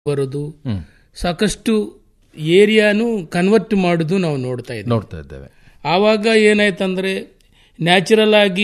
ಬರೋದು ಸಾಕಷ್ಟು ಏರಿಯಾನು ಕನ್ವರ್ಟ್ ಮಾಡೋದು ನಾವು ನೋಡ್ತಾ ಇದ್ದೀವಿ ನೋಡ್ತಾ ಇದ್ದೇವೆ ಆವಾಗ ಏನಾಯ್ತಂದ್ರೆ ನ್ಯಾಚುರಲ್ ಆಗಿ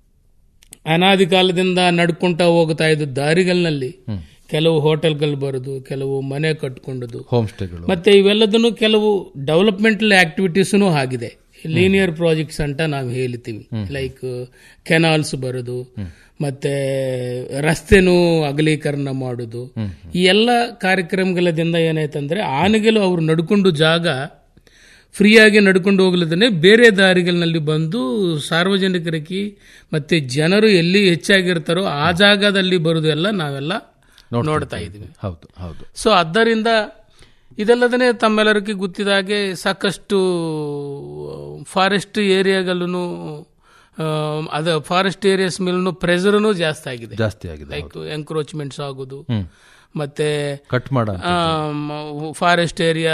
ಅನಾದಿ ಕಾಲದಿಂದ ನಡ್ಕೊಂತ ಹೋಗ್ತಾ ಇದ್ದ ದಾರಿಗಳಲ್ಲಿ ಕೆಲವು ಹೋಟೆಲ್ಗಳು ಬರೋದು ಕೆಲವು ಮನೆ ಕಟ್ಕೊಂಡದು ಹೋಮ್ ಸ್ಟೇಗಳು ಮತ್ತೆ ಇವೆಲ್ಲದನ್ನು ಕೆಲವು ಡೆವಲಪ್ಮೆಂಟಲ್ ಆಕ್ಟಿವಿಟೀಸ್ನು ಆಗಿದೆ ಲೀನಿಯರ್ ಪ್ರಾಜೆಕ್ಟ್ಸ್ ಅಂತ ನಾವು ಹೇಳ್ತೀವಿ ಲೈಕ್ ಕೆನಾಲ್ಸ್ ಬರೋದು ಮತ್ತೆ ರಸ್ತೆನೂ ಅಗಲೀಕರಣ ಮಾಡೋದು ಈ ಎಲ್ಲ ಕಾರ್ಯಕ್ರಮಗಳದಿಂದ ಏನಾಯ್ತಂದ್ರೆ ಆನೆಗಳು ಅವ್ರು ನಡ್ಕೊಂಡು ಜಾಗ ಫ್ರೀಯಾಗಿ ನಡ್ಕೊಂಡು ಹೋಗ್ಲದೇ ಬೇರೆ ದಾರಿಗಳಲ್ಲಿ ಬಂದು ಸಾರ್ವಜನಿಕರಿಗೆ ಮತ್ತೆ ಜನರು ಎಲ್ಲಿ ಹೆಚ್ಚಾಗಿರ್ತಾರೋ ಆ ಜಾಗದಲ್ಲಿ ಬರೋದು ಎಲ್ಲ ನಾವೆಲ್ಲ ನೋಡ್ತಾ ಇದ್ದೀವಿ ಹೌದು ಹೌದು ಸೊ ಆದ್ದರಿಂದ ಇದಲ್ಲದೇ ತಮ್ಮೆಲ್ಲರಿಗೂ ಗೊತ್ತಿದ ಹಾಗೆ ಸಾಕಷ್ಟು ಫಾರೆಸ್ಟ್ ಏರಿಯಾಗಳೂ ಅದು ಫಾರೆಸ್ಟ್ ಏರಿಯಾಸ್ ಮೇಲೂ ಪ್ರೆಷರ್ನು ಜಾಸ್ತಿ ಆಗಿದೆ ಜಾಸ್ತಿ ಆಗಿದೆ ಲೈಕ್ ಎಂಕ್ರೋಚ್ಮೆಂಟ್ಸ್ ಆಗೋದು ಮತ್ತೆ ಕಟ್ ಮಾಡ ಫಾರೆಸ್ಟ್ ಏರಿಯಾ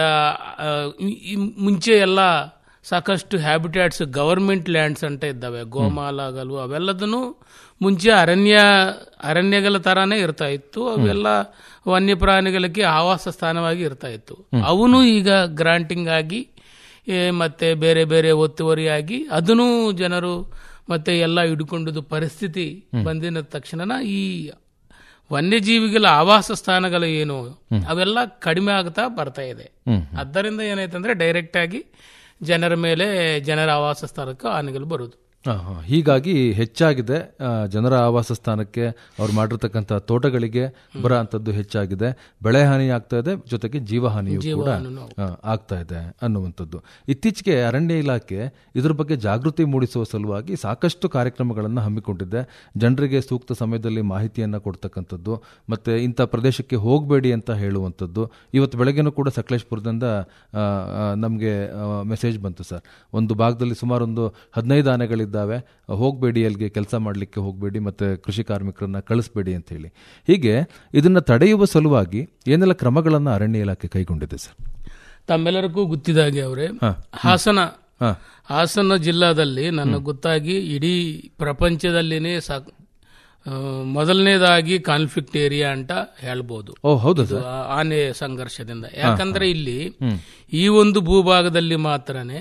ಮುಂಚೆ ಎಲ್ಲ ಸಾಕಷ್ಟು ಹ್ಯಾಬಿಟ್ಯಾಟ್ಸ್ ಗವರ್ಮೆಂಟ್ ಲ್ಯಾಂಡ್ಸ್ ಅಂತ ಇದ್ದಾವೆ ಗೋಮಾಲಾಗಲು ಅವೆಲ್ಲದನ್ನು ಮುಂಚೆ ಅರಣ್ಯ ಅರಣ್ಯಗಳ ತರಾನೇ ಇರ್ತಾ ಇತ್ತು ಅವೆಲ್ಲ ವನ್ಯ ಪ್ರಾಣಿಗಳಿಗೆ ಆವಾಸ ಸ್ಥಾನವಾಗಿ ಇರ್ತಾ ಇತ್ತು ಅವನು ಈಗ ಗ್ರಾಂಟಿಂಗ್ ಆಗಿ ಏ, ಮತ್ತೆ ಬೇರೆ ಬೇರೆ ಒತ್ತುವರಿಯಾಗಿ ಅದನ್ನು ಜನರು ಮತ್ತೆ ಎಲ್ಲ ಹಿಡ್ಕೊಂಡದು ಪರಿಸ್ಥಿತಿ ಬಂದಿನ ತಕ್ಷಣ ಈ ವನ್ಯಜೀವಿಗಳ ಆವಾಸ ಸ್ಥಾನಗಳು ಏನು ಅವೆಲ್ಲ ಕಡಿಮೆ ಆಗ್ತಾ ಬರ್ತಾ ಇದೆ ಆದ್ದರಿಂದ ಏನಾಯ್ತಂದ್ರೆ ಡೈರೆಕ್ಟ್ ಆಗಿ ಜನರ ಮೇಲೆ ಜನರ ಆವಾಸ ಸ್ಥಾನಕ್ಕೆ ಆನೆಗಳು ಬರುವುದು ಹಾ, ಹಾ. ಹೀಗಾಗಿ ಹೆಚ್ಚಾಗಿದೆ ಆ, ಜನರ ಆವಾಸ ಸ್ಥಾನಕ್ಕೆ ಅವ್ರು ಮಾಡಿರ್ತಕ್ಕಂಥ ತೋಟಗಳಿಗೆ ಬರೋ ಅಂಥದ್ದು ಹೆಚ್ಚಾಗಿದೆ ಬೆಳೆ ಹಾನಿ ಆಗ್ತಾ ಇದೆ ಜೊತೆಗೆ ಜೀವಹಾನಿಯೂ ಕೂಡ ಆ, ಆಗ್ತಾ ಇದೆ ಅನ್ನುವಂಥದ್ದು ಇತ್ತೀಚೆಗೆ ಅರಣ್ಯ ಇಲಾಖೆ ಇದ್ರ ಬಗ್ಗೆ ಜಾಗೃತಿ ಮೂಡಿಸುವ ಸಲುವಾಗಿ ಸಾಕಷ್ಟು ಕಾರ್ಯಕ್ರಮಗಳನ್ನು ಹಮ್ಮಿಕೊಂಡಿದೆ ಜನರಿಗೆ ಸೂಕ್ತ ಸಮಯದಲ್ಲಿ ಮಾಹಿತಿಯನ್ನು ಕೊಡ್ತಕ್ಕಂಥದ್ದು ಮತ್ತೆ ಇಂಥ ಪ್ರದೇಶಕ್ಕೆ ಹೋಗಬೇಡಿ ಅಂತ ಹೇಳುವಂಥದ್ದು ಇವತ್ತು ಬೆಳಗ್ಗೆನೂ ಕೂಡ ಸಕಲೇಶ್ಪುರದಿಂದ ನಮಗೆ ಮೆಸೇಜ್ ಬಂತು ಸರ್ ಒಂದು ಭಾಗದಲ್ಲಿ ಸುಮಾರು ಒಂದು ಹದಿನೈದು ಆನೆಗಳಿದ್ದಾವೆ ಹೋಗಬೇಡಿ ಅಲ್ಲಿಗೆ ಕೆಲಸ ಮಾಡಲಿಕ್ಕೆ ಹೋಗಬೇಡಿ ಮತ್ತೆ ಕೃಷಿ ಕಾರ್ಮಿಕರನ್ನ ಕಳಿಸ್ಬೇಡಿ ಅಂತ ಹೇಳಿ ಹೀಗೆ ಇದನ್ನ ತಡೆಯುವ ಸಲುವಾಗಿ ಏನೆಲ್ಲ ಕ್ರಮಗಳನ್ನು ಅರಣ್ಯ ಇಲಾಖೆ ಕೈಗೊಂಡಿದೆ ಸರ್ ತಮ್ಮೆಲ್ಲರಿಗೂ ಗೊತ್ತಿದಾಗೆ ಅವರೇ ಹಾಸನ ಹಾ. ಹಾಸನ ಜಿಲ್ಲಾದಲ್ಲಿ ನನ್ನ ಗೊತ್ತಾಗಿ ಇಡೀ ಪ್ರಪಂಚದಲ್ಲಿನೇ ಸಾಕ್ ಆ, ಮೊದಲನೇದಾಗಿ ಕಾನ್ಫ್ಲಿಕ್ಟ್ ಏರಿಯಾ ಅಂತ ಹೇಳ್ಬೋದು ಓ ಹೌದಾ ಸರ್ ಆ ಆನೆ ಸಂಘರ್ಷದಿಂದ ಯಾಕಂದ್ರೆ ಇಲ್ಲಿ ಈ ಒಂದು ಭೂಭಾಗದಲ್ಲಿ ಮಾತ್ರನೇ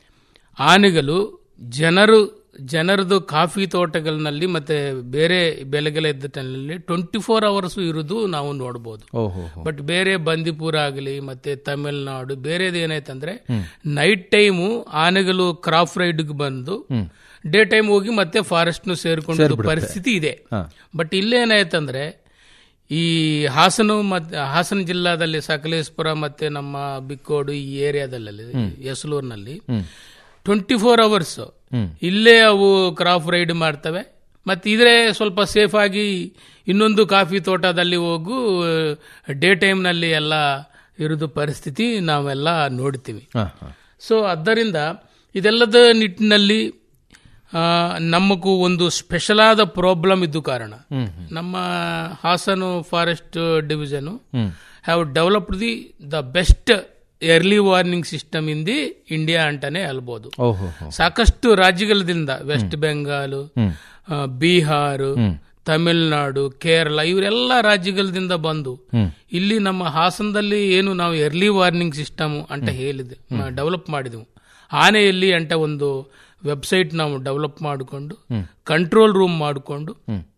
ಆನೆಗಳು ಜನರು ಜನರದು ಕಾಫಿ ತೋಟಗಳಲ್ಲಿ ಮತ್ತೆ ಬೇರೆ ಬೆಳೆಗಳ ಇದ್ದಲ್ಲಿ ಟ್ವೆಂಟಿ ಫೋರ್ ಅವರ್ಸ್ ಇರುವುದು ನಾವು ನೋಡಬಹುದು ಓಹೋ ಬಟ್ ಬೇರೆ ಬಂದಿಪುರ ಆಗಲಿ ಮತ್ತೆ ತಮಿಳ್ನಾಡು ಬೇರೆದು ಏನಾಯ್ತಂದ್ರೆ ನೈಟ್ ಟೈಮು ಆನೆಗಳು ಕ್ರಾಪ್ ರೈಡ್ಗೆ ಬಂದು ಡೇ ಟೈಮ್ ಹೋಗಿ ಮತ್ತೆ ಫಾರೆಸ್ಟ್ ನು ಸೇರ್ಕೊಂಡು ಪರಿಸ್ಥಿತಿ ಇದೆ ಬಟ್ ಇಲ್ಲೇನಾಯ್ತಂದ್ರೆ ಈ ಹಾಸನ ಮತ್ತೆ ಹಾಸನ ಜಿಲ್ಲಾದಲ್ಲಿ ಸಕಲೇಶ್ಪುರ ಮತ್ತೆ ನಮ್ಮ ಬಿಕ್ಕೋಡು ಈ ಏರಿಯಾದಲ್ಲಿ ಯಸಲೂರಿನಲ್ಲಿ ಟ್ವೆಂಟಿ ಫೋರ್ ಅವರ್ಸ್ ಇಲ್ಲೇ ಅವು ಕ್ರಾಪ್ ರೈಡ್ ಮಾಡ್ತವೆ ಮತ್ತೆ ಇದ್ರೆ ಸ್ವಲ್ಪ ಸೇಫ್ ಆಗಿ ಇನ್ನೊಂದು ಕಾಫಿ ತೋಟದಲ್ಲಿ ಹೋಗು ಡೇ ಟೈಮ್ನಲ್ಲಿ ಎಲ್ಲ ಇರೋದು ಪರಿಸ್ಥಿತಿ ನಾವೆಲ್ಲ ನೋಡ್ತೀವಿ ಹಾ ಹಾ ಸೊ ಆದ್ದರಿಂದ ಇದೆಲ್ಲದ ನಿಟ್ಟಿನಲ್ಲಿ ಆ, ನಮಗೂ ಒಂದು ಸ್ಪೆಷಲ್ ಆದ ಪ್ರಾಬ್ಲಮ್ ಇದ್ದು ಕಾರಣ ನಮ್ಮ Hassan forest division have developed the the best early warning system in the India ಅಂತಾನೆ ಹೇಳ್ಬೋದು ಓಹೋ ಸಾಕಷ್ಟು ರಾಜ್ಯಗಳದಿಂದ ವೆಸ್ಟ್ ಬೆಂಗಾಲ್ ಆ, ಬಿಹಾರ್ ತಮಿಳುನಾಡು ಕೇರಳ ಇವರೆಲ್ಲ ರಾಜ್ಯಗಳದಿಂದ ಬಂದು ಇಲ್ಲಿ ನಮ್ಮ ಹಾಸನದಲ್ಲಿ ಏನು ನಾವು ಎರ್ಲಿ ವಾರ್ನಿಂಗ್ ಸಿಸ್ಟಮ್ ಅಂತ ಹೇಳಿದೆ ಡೆವಲಪ್ ಮಾಡಿದೆವು ಆನೆಯಲ್ಲಿ ಅಂತ ಒಂದು ವೆಬ್ಸೈಟ್ ನಾವು ಡೆವಲಪ್ ಮಾಡಿಕೊಂಡು ಕಂಟ್ರೋಲ್ ರೂಮ್ ಮಾಡಿಕೊಂಡು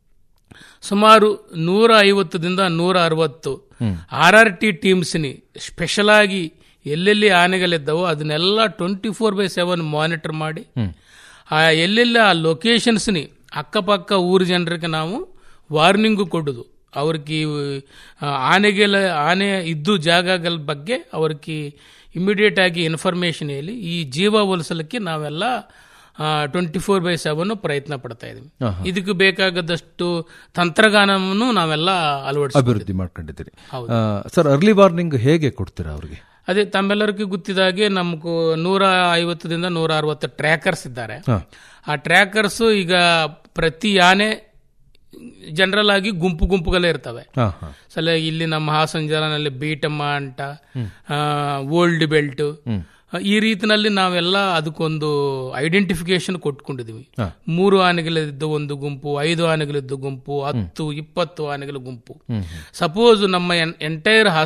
ಸುಮಾರು ನೂರ ಐವತ್ತದಿಂದ ನೂರ ಅರವತ್ತು ಆರ್ ಆರ್ ಟಿ ಟೀಮ್ಸ್ನಿ ಸ್ಪೆಷಲ್ ಆಗಿ ಎಲ್ಲೆಲ್ಲಿ ಆನೆಗಳಿದ್ದಾವೋ ಅದನ್ನೆಲ್ಲ twenty four by seven monitor ಮಾಡಿ ಆ ಎಲ್ಲೆಲ್ಲಿ ಆ ಲೊಕೇಶನ್ಸ್ನಿ ಅಕ್ಕಪಕ್ಕ ಊರು ಜನರಿಗೆ ನಾವು ವಾರ್ನಿಂಗು ಕೊಡೋದು ಅವ್ರಿಗೆ ಆ, ಆನೆಗಳ ಆನೆ ಇದ್ದು ಜಾಗಗಳ ಬಗ್ಗೆ ಅವ್ರಿಗೆ ಇಮಿಡಿಯೇಟ್ ಆಗಿ ಇನ್ಫಾರ್ಮೇಶನ್ ಹೇಳಿ ಈ ಜೀವ ಉಳಿಸಲಿಕ್ಕೆ ನಾವೆಲ್ಲ ಟ್ವೆಂಟಿ ಫೋರ್ ಬೈ ಸೆವೆನ್ ಪ್ರಯತ್ನ ಪಡ್ತಾ ಇದೀವಿ ಇದಕ್ಕೆ ಬೇಕಾಗದಷ್ಟು ತಂತ್ರಜ್ಞಾನವನ್ನು ನಾವೆಲ್ಲ ಅಳವಡಿಸ ಅಭಿವೃದ್ಧಿ ಮಾಡ್ಕೊಂಡಿದ್ದೀರಿ ಆ, ಸರ್ ಅರ್ಲಿ ವಾರ್ನಿಂಗ್ ಹೇಗೆ ಕೊಡ್ತೀರಾ ಅವ್ರಿಗೆ ಅದೇ ತಮ್ಮೆಲ್ಲರಿಗೂ ಗೊತ್ತಿದಾಗೆ ನಮಗೂ ನೂರ ಐವತ್ತರಿಂದ ನೂರ ಅರವತ್ತು ಟ್ರ್ಯಾಕರ್ಸ್ ಇದ್ದಾರೆ ಆ ಟ್ರ್ಯಾಕರ್ಸ್ ಈಗ ಪ್ರತಿ ಆನೆ ಜನರಲ್ ಆಗಿ ಗುಂಪು ಗುಂಪುಗಳೇ ಇರ್ತವೆ ಹಾ ಹಾ ಸಲ ಇಲ್ಲಿ ನಮ್ಮ ಹಾಸನ ಜಿಲ್ಲೆನಲ್ಲಿ ಬೀಟಮ್ಮ ಅಂತ ಓಲ್ಡ್ ಬೆಲ್ಟ್ ಈ ರೀತಿನಲ್ಲಿ ನಾವೆಲ್ಲ ಅದಕ್ಕೊಂದು ಐಡೆಂಟಿಫಿಕೇಶನ್ ಕೊಟ್ಕೊಂಡಿದೀವಿ ಮೂರು ಆನೆಗಳಿದ್ದು ಒಂದು ಗುಂಪು ಐದು ಆನೆಗಳಿದ್ದು ಗುಂಪು ಹತ್ತು ಇಪ್ಪತ್ತು ಆನೆಗಳ ಗುಂಪು ಸಪೋಸ್ ನಮ್ಮ ಎಂಟೈರ್